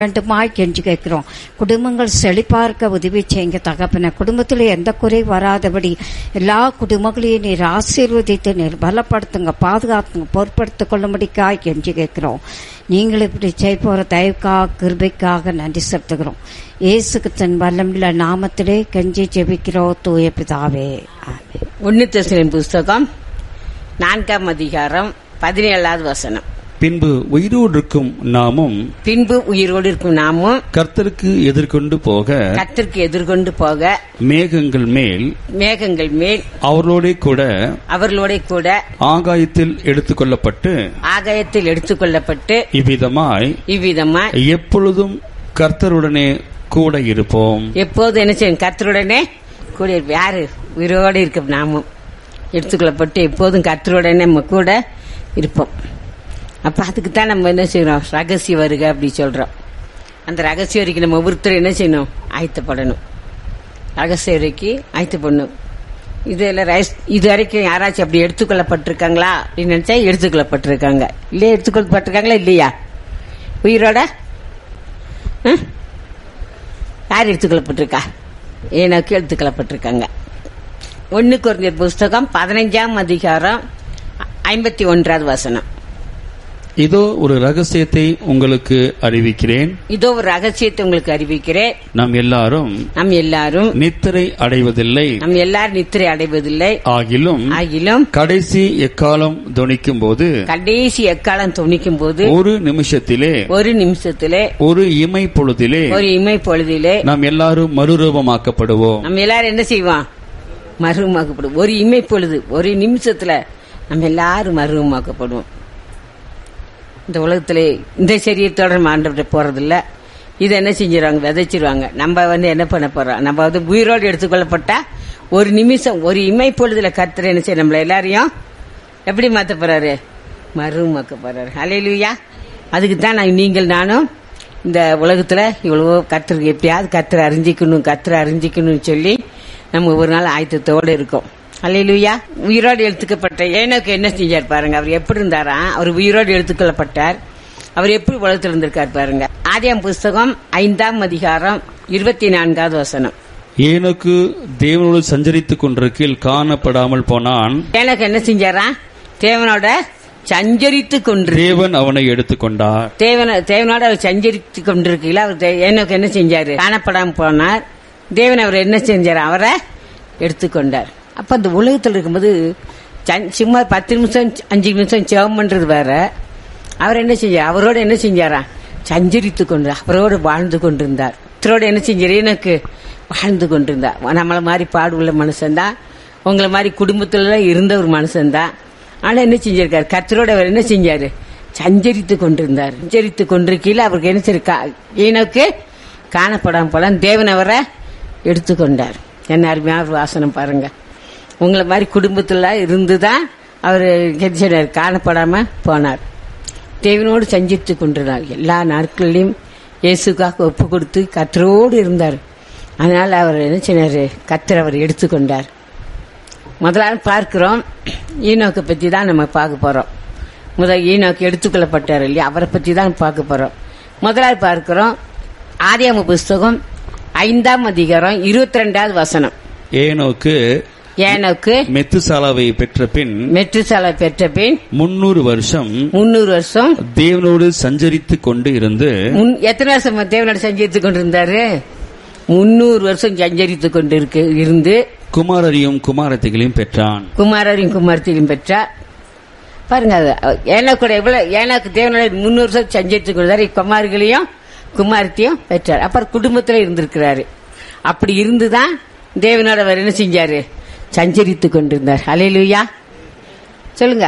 வேண்டுமாய் கெஞ்சி கேட்கிறோம் குடும்பங்கள் செழிப்பார்க்க உதவி செய்யுங்க தகப்பன குடும்பத்தில் எந்த குறை வராதபடி எல்லா குடும்பங்களையும் நீர் ஆசீர்வதித்து நீர் பலப்படுத்துங்க பாதுகாத்துங்க பொறுப்படுத்திக் கொள்ளும்படிக்காய் கெஞ்சி கேட்கிறோம் நீங்கள் இப்படி செய்ய போற தயவுக்காக கிருபைக்காக நன்றி செலுத்துகிறோம் இயேசுக்கு தன் வல்லமுள்ள நாமத்திலே கெஞ்சி ஜெபிக்கிறோம் தூய பிதாவே ஆமென் ஒன்னு தெசலின் புஸ்தகம் நான்காம் அதிகாரம் பதினேழாவது வசனம் பின்பு உயிரோடு இருக்கும் நாமும் பின்பு உயிரோடு இருக்கும் நாமும் கர்த்தருக்கு எதிர்கொண்டு போக கத்திற்கு எதிர்கொண்டு போக மேகங்கள் மேல் மேகங்கள் மேல் அவர்களோடே கூட அவர்களோட கூட ஆகாயத்தில் எடுத்துக்கொள்ளப்பட்டு ஆகாயத்தில் எடுத்துக்கொள்ளப்பட்டு இவ்விதமாய் இவ்விதமா எப்பொழுதும் கர்த்தருடனே கூட இருப்போம் எப்போது என்ன செய்யும் கத்தருடனே கூட இருப்போம். யாரு உயிரோடு இருக்க நாமும் எடுத்துக்கொள்ளப்பட்டு எப்போதும் கத்தருடனே நம்ம கூட இருப்போம் அப்ப அதுக்கு தான் நம்ம என்ன செய்யறோம் ரகசிய வருக அப்படி சொல்றோம் அந்த ரகசிய வரைக்கும் நம்ம ஒவ்வொருத்தரும் என்ன செய்யணும் ஆயத்தப்படணும் ரகசிய வரைக்கும் ஆயத்தப்படணும் இதுல ரைஸ் இது வரைக்கும் யாராச்சும் அப்படி எடுத்துக்கொள்ளப்பட்டிருக்காங்களா அப்படின்னு நினைச்சா எடுத்துக்கொள்ளப்பட்டிருக்காங்க இல்லையா எடுத்துக்கொள்ளப்பட்டிருக்காங்களா இல்லையா உயிரோட ஆ? யார் எடுத்துக்கொள்ளப்பட்டிருக்கா ஏனாக்கு எடுத்துக்கொள்ளப்பட்டிருக்காங்க ஒன்னு குறைஞ்ச புஸ்தகம் பதினைஞ்சாம் அதிகாரம் ஐம்பத்தி ஒன்றாவது வசனம் இதோ ஒரு ரகசியத்தை உங்களுக்கு அறிவிக்கிறேன் இதோ ஒரு ரகசியத்தை உங்களுக்கு அறிவிக்கிறேன் நாம் எல்லாரும் நம் எல்லாரும் நித்திரை அடைவதில்லை நம் எல்லாரும் நித்திரை அடைவதில்லை ஆகிலும் ஆகிலும் கடைசி எக்காலம் துணிக்கும் போது கடைசி எக்காலம் துணிக்கும் போது ஒரு நிமிஷத்திலே ஒரு நிமிஷத்திலே ஒரு இமை பொழுதிலே ஒரு இமை பொழுதிலே நாம் எல்லாரும் மறுரூபமாக்கப்படுவோம் நம்ம எல்லாரும் என்ன செய்வோம் மருவமாக்கப்படும் ஒரு இமை பொழுது ஒரு நிமிஷத்துல நம்ம எல்லாரும் மருவமாக்கப்படுவோம் இந்த உலகத்திலே இந்த சரீரத்தோட நம்ம ஆண்டவர்கிட்ட போறதில்ல இதை என்ன செஞ்சிருவாங்க விதைச்சிருவாங்க நம்ம வந்து என்ன பண்ண போறோம் நம்ம வந்து உயிரோடு எடுத்துக்கொள்ளப்பட்டா ஒரு நிமிஷம் ஒரு இமை பொழுதுல கர்த்தர் என்ன செய்ய நம்மள எல்லாரையும் எப்படி மாத்த போறாரு மருவமாக்க போறாரு அலையிலுயா அதுக்கு தான் நான் நீங்கள் நானும் இந்த உலகத்துல இவ்வளவோ கர்த்தருக்கு எப்படியாவது கர்த்தரை அறிஞ்சிக்கணும் கர்த்தரை அறிஞ்சிக்கணும்னு சொல்லி நம்ம ஒரு நாள் ஆயத்தத்தோடு இருக்கோம் அல்லையிலுயா உயிரோடு எடுத்துக்கப்பட்ட ஏனோக்கு என்ன செஞ்சார் பாருங்க அவர் எப்படி இருந்தாரா அவர் உயிரோடு எடுத்துக்கொள்ளப்பட்டார் அவர் எப்படி உலகத்தில் இருந்திருக்கார் பாருங்க ஆதியாம் புஸ்தகம் ஐந்தாம் அதிகாரம் இருபத்தி நான்காவது வசனம் ஏனோக்கு தேவனோடு சஞ்சரித்துக் கொண்டிருக்கையில் காணப்படாமல் போனான் ஏனோக்கு என்ன செஞ்சாரா தேவனோட சஞ்சரித்து கொண்டு தேவன் அவனை எடுத்துக்கொண்டார் தேவன தேவனோட அவர் சஞ்சரித்து கொண்டிருக்கையில அவர் தே- ஏனோக்கு என்ன செஞ்சாரு காணப்படாம போனார் தேவன் அவர் என்ன செஞ்சார் அவரை எடுத்துக்கொண்டார் அப்ப அந்த உலகத்தில் இருக்கும்போது சன்- சும்மா பத்து நிமிஷம் அஞ்சு நிமிஷம் ஜெபம் பண்றது வேற அவர் என்ன செஞ்சார் அவரோட என்ன செஞ்சாரா சஞ்சரித்து கொண்டு அவரோடு வாழ்ந்து கொண்டிருந்தார் இத்தரோட என்ன செஞ்சார் எனக்கு வாழ்ந்து கொண்டிருந்தார் நம்மள மாதிரி பாடுள்ள மனுஷன்தான் உங்களை மாதிரி குடும்பத்துல இருந்த ஒரு மனுஷன்தான் ஆனா என்ன செஞ்சிருக்காரு கத்தரோட அவர் என்ன செஞ்சாரு சஞ்சரித்து கொண்டிருந்தார் சஞ்சரித்து கொண்டிருக்கையில அவருக்கு என்ன சரி ஈனோக்கு காணப்படாம போல தேவன் அவரை எடுத்துக்கொண்டார் என்ன அருமையான ஒரு வாசனம் பாருங்க உங்களை மாதிரி குடும்பத்துல இருந்துதான் அவர் கெதிச்சார் காணப்படாம போனார் தேவனோடு சஞ்சித்து கொண்டிருந்தார் எல்லா நாட்களிலும் இயேசுக்காக ஒப்பு கொடுத்து கத்தரோடு இருந்தார் அதனால அவர் என்ன செய்றாரு கத்தர் அவர் எடுத்துக்கொண்டார் முதலாவது பார்க்கிறோம் ஈனோக்கை பத்தி தான் நம்ம பார்க்க போறோம் முதல் ஈனோக்கு எடுத்துக்கொள்ளப்பட்டார் இல்லையா அவரை பத்தி தான் பார்க்க போறோம் முதலாவது பார்க்கிறோம் ஆதியாம புஸ்தகம் ஐந்தாம் அதிகாரம் இருபத்தி ரெண்டாவது வசனம் ஏனோக்கு ஏனோக்கு மெத்துசாலாவை பெற்ற பின் மெட்ரிசாலை பெற்ற பின் முன்னூறு வருஷம் முன்னூறு வருஷம் தேவனோடு சஞ்சரித்துக் கொண்டு இருந்து முன் எத்தனை வருஷம் தேவனோட சஞ்சரித்து கொண்டிருந்தாரு முன்னூறு வருஷம் சஞ்சரித்து கொண்டு இருக்கு இருந்து குமாரரையும் குமாரத்திகளையும் பெற்றான் குமாரரையும் குமாரத்தையும் பெற்றார் பாருங்க அது ஏனா கூட எவ்வளவு ஏனாக்கு தேவனோட முன்னூறு வருஷம் சஞ்சரித்து கொண்டாரு குமார்களையும் குமாரத்தையும் பெற்றார் அப்புறம் குடும்பத்துல இருந்திருக்கிறாரு அப்படி இருந்துதான் தேவனோட அவர் என்ன செஞ்சாரு சஞ்சரித்து கொண்டிருந்தார் அலையிலுயா சொல்லுங்க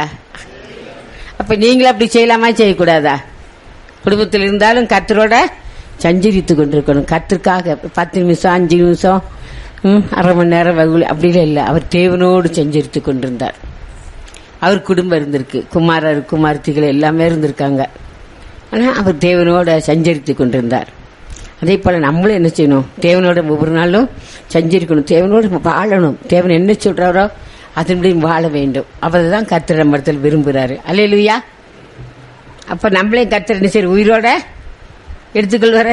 அப்ப நீங்களும் அப்படி செய்யலாமா செய்யக்கூடாதா குடும்பத்தில் இருந்தாலும் கத்தரோட சஞ்சரித்து கொண்டிருக்கணும் கத்திற்காக பத்து நிமிஷம் அஞ்சு நிமிஷம் ம், அரை மணி நேரம் வகுல் அப்படிலாம் இல்லை அவர் தேவனோடு சஞ்சரித்து கொண்டிருந்தார் அவர் குடும்பம் இருந்திருக்கு குமாரர் குமார்த்திகள் எல்லாமே இருந்திருக்காங்க ஆனா அவர் தேவனோட சஞ்சரித்து கொண்டிருந்தார் அதே போல நம்மளும் என்ன செய்யணும் தேவனோட ஒவ்வொரு நாளும் சஞ்சரிக்கணும் தேவனோடு நம்ம வாழணும் தேவன் என்ன சொல்றாரோ அதன்படி வாழ வேண்டும் அவர் தான் கத்திர மரத்தில் விரும்புகிறாரு அல்லையா அப்ப நம்மளையும் கத்திர என்ன செய்ய உயிரோட எடுத்துக்கொள்வார